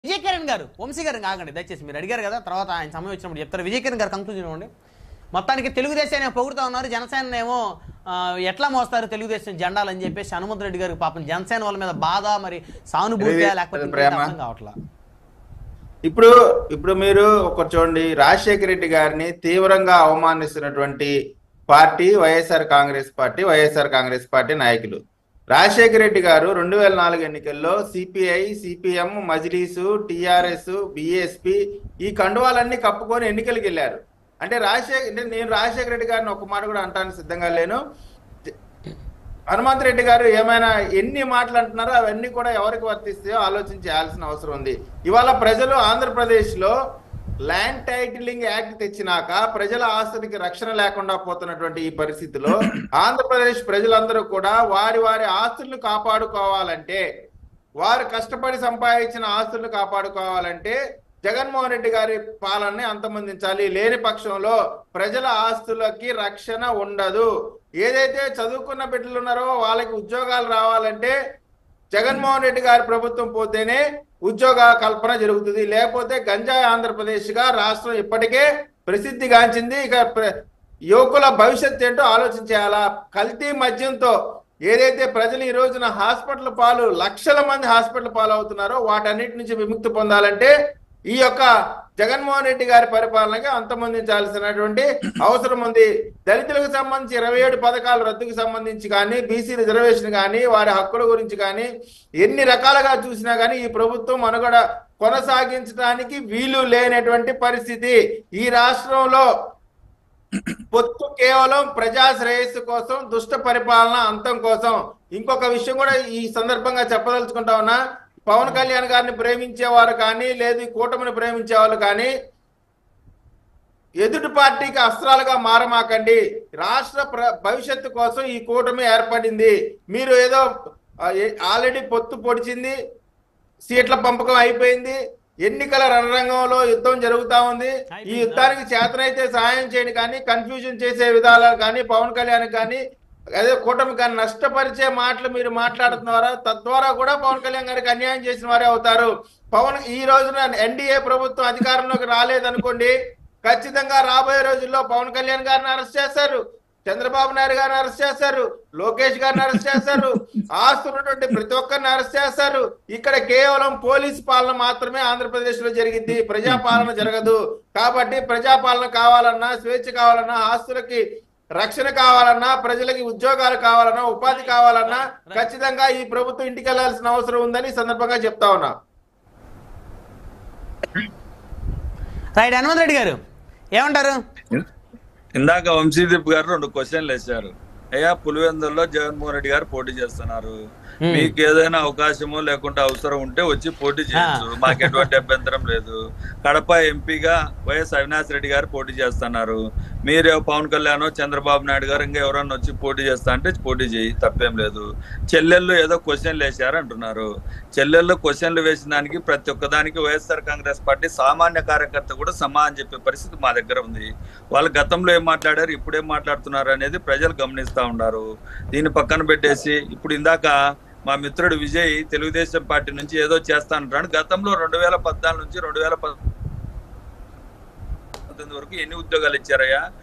విజయ్ కిరణ్ గారు వంశీ గారు కాకండి దయచేసి మీరు అడిగారు కదా తర్వాత ఆయన సమయం వచ్చినప్పుడు చెప్తారు విజయ్ కిరణ్ గారు కంక్లూజన్ ఇవ్వండి మొత్తానికి తెలుగుదేశాన్ని పొగుడుతా ఉన్నారు జనసేన ఏమో ఆ, ఎట్లా మోస్తారు తెలుగుదేశం జెండాలు అని చెప్పేసి హనుమంత్ రెడ్డి గారికి పాపం జనసేన వాళ్ళ మీద బాధ మరి సానుభూతి ఇది లేకపోతే ఇంకేంటి ప్రేమ. అర్థం కావట్లా ఇప్పుడు ఇప్పుడు మీరు ఒక చూడండి రాజశేఖర రెడ్డి గారిని తీవ్రంగా అవమానిస్తున్నటువంటి party YSR Congress party YSR Congress party నాయకులు రాజశేఖర రెడ్డి గారు రెండు వేల నాలుగు ఎన్నికల్లో CPI CPM Majlis TRS BSP ఈ కండువాలన్నీ కప్పుకొని ఎన్నికలకు వెళ్ళారు అంటే రాజశేఖర్ అంటే నేను రాజశేఖర రెడ్డి గారిని ఒక మాట కూడా అంటానికి సిద్ధంగా లేను హనుమంత్ రెడ్డి గారు ఏమైనా ఎన్ని మాటలు అంటున్నారో అవన్నీ కూడా ఎవరికి వర్తిస్తాయో ఆలోచన చేయాల్సిన అవసరం ఉంది ఇవాళ ప్రజలు ఆంధ్రప్రదేశ్ లో ల్యాండ్ టైటిలింగ్ యాక్ట్ తెచ్చినాక ప్రజల ఆస్తులకి రక్షణ లేకుండా పోతున్నటువంటి ఈ పరిస్థితిలో ఆంధ్రప్రదేశ్ ప్రజలందరూ కూడా వారి వారి ఆస్తులను కాపాడుకోవాలంటే వారు కష్టపడి సంపాదించిన ఆస్తులను కాపాడుకోవాలంటే జగన్మోహన్ రెడ్డి గారి పాలనని అంతమొందించాలి లేని పక్షంలో ప్రజల ఆస్తులకి రక్షణ ఉండదు ఏదైతే చదువుకున్న బిడ్డలు ఉన్నారో వాళ్ళకి ఉద్యోగాలు రావాలంటే జగన్మోహన్ రెడ్డి గారి ప్రభుత్వం పోతేనే ఉద్యోగ కల్పన జరుగుతుంది లేకపోతే గంజాయి ఆంధ్రప్రదేశ్ గా రాష్ట్రం ఇప్పటికే ప్రసిద్ధిగాంచింది ఇక ప్ర- యువకుల భవిష్యత్ ఏంటో ఆలోచించేయాలా కల్తీ మద్యంతో ఏదైతే ప్రజలు ఈ రోజున హాస్పిటల్ పాలు లక్షల మంది హాస్పిటల్ పాలు అవుతున్నారో వాటన్నిటి నుంచి విముక్తి పొందాలంటే ఈ యొక్క జగన్మోహన్ రెడ్డి గారి పరిపాలనకి అంతమొందించాల్సినటువంటి అవసరం ఉంది దళితులకు సంబంధించి ఇరవై ఏడు పథకాల రద్దుకు సంబంధించి కానీ బీసీ రిజర్వేషన్ కానీ వారి హక్కుల గురించి కానీ ఎన్ని రకాలుగా చూసినా కానీ ఈ ప్రభుత్వం మనుగడ కొనసాగించడానికి వీలు లేనటువంటి పరిస్థితి ఈ రాష్ట్రంలో పొత్తు కేవలం ప్రజా శ్రేయస్సు కోసం దుష్ట పరిపాలన అంతం కోసం ఇంకొక విషయం కూడా ఈ సందర్భంగా చెప్పదలుచుకుంటా ఉన్నా పవన్ కళ్యాణ్ గారిని ప్రేమించేవారు కానీ లేదు ఈ కూటమిని ప్రేమించే వాళ్ళు కానీ ఎదుటి పార్టీకి అస్త్రాలుగా మారమాకండి రాష్ట్ర ప్ర- భవిష్యత్తు కోసం ఈ కూటమి ఏర్పడింది మీరు ఏదో ఆ, ఏ- ఆల్రెడీ పొత్తు పొడిచింది సీట్ల పంపకం అయిపోయింది ఎన్నికల రణరంగంలో యుద్ధం జరుగుతా ఉంది ఈ యుద్ధానికి చేతనైతే సహాయం చేయండి కానీ కన్ఫ్యూజన్ చేసే విధాలు కానీ పవన్ కళ్యాణ్ కానీ అదే కూటమి కానీ నష్టపరిచే మాటలు మీరు మాట్లాడుతున్నారా తద్వారా కూడా పవన్ కళ్యాణ్ గారికి అన్యాయం చేసిన వారే అవుతారు పవన్ ఈ రోజున ఎన్డీఏ ప్రభుత్వం అధికారంలోకి రాలేదనుకోండి ఖచ్చితంగా రాబోయే రోజుల్లో పవన్ కళ్యాణ్ గారిని అరెస్ట్ చేస్తారు చంద్రబాబు నాయుడు గారిని అరెస్ట్ చేస్తారు లోకేష్ గారిని అరెస్ట్ చేస్తారు ఆస్తున్నటువంటి ప్రతి ఒక్కరిని అరెస్ట్ చేస్తారు ఇక్కడ కేవలం పోలీస్ పాలన మాత్రమే ఆంధ్రప్రదేశ్ లో జరిగింది ప్రజాపాలన జరగదు కాబట్టి ప్రజాపాలన కావాలన్నా స్వేచ్ఛ కావాలన్నా ఆస్తులకి రక్షణ కావాలన్నా ప్రజలకి ఉద్యోగాలు కావాలన్నా ఉపాధి కావాలన్నా ఖచ్చితంగా ఈ ప్రభుత్వం ఇంటికి వెళ్లాల్సిన అవసరం ఉందని ఈ సందర్భంగా చెప్తా ఉన్నా రైట్ హనుమంత్ రెడ్డి గారు ఏమంటారు ఇందాక వంశీదీప్ గారు రెండు క్వశ్చన్లు వేశారు అయ్యా పులివెందుల్లో జగన్మోహన్ రెడ్డి గారు పోటీ చేస్తున్నారు Hmm. మీకు ఏదైనా అవకాశము లేకుంటే అవసరం ఉంటే వచ్చి పోటీ చేయొచ్చు మాకు ఎటువంటి అభ్యంతరం లేదు కడప ఎంపీగా వైఎస్ అవినాష్ రెడ్డి గారు పోటీ చేస్తున్నారు మీరే పవన్ కళ్యాణ్ చంద్రబాబు నాయుడు గారు ఇంకా ఎవరన్నా వచ్చి పోటీ చేస్తా అంటే పోటీ చేయి తప్పేం లేదు చెల్లెళ్ళు ఏదో క్వశ్చన్లు వేశారు అంటున్నారు చెల్లెళ్ళు క్వశ్చన్లు వేసిన దానికి ప్రతి ఒక్కదానికి వైఎస్ఆర్ కాంగ్రెస్ పార్టీ సామాన్య కార్యకర్త కూడా సమా అని చెప్పే పరిస్థితి మా దగ్గర ఉంది వాళ్ళు గతంలో ఏం మాట్లాడారు ఇప్పుడు ఏం మాట్లాడుతున్నారు అనేది ప్రజలు గమనిస్తా ఉన్నారు దీన్ని పక్కన పెట్టేసి ఇప్పుడు ఇందాక మా మిత్రుడు విజయ్ తెలుగుదేశం పార్టీ నుంచి ఏదో చేస్తా అంటున్నాడు గతంలో రెండు వేల పద్నాలుగు నుంచి రెండు వేల పంతొమ్మిది వరకు ఎన్ని ఉద్యోగాలు ఇచ్చారయ్యా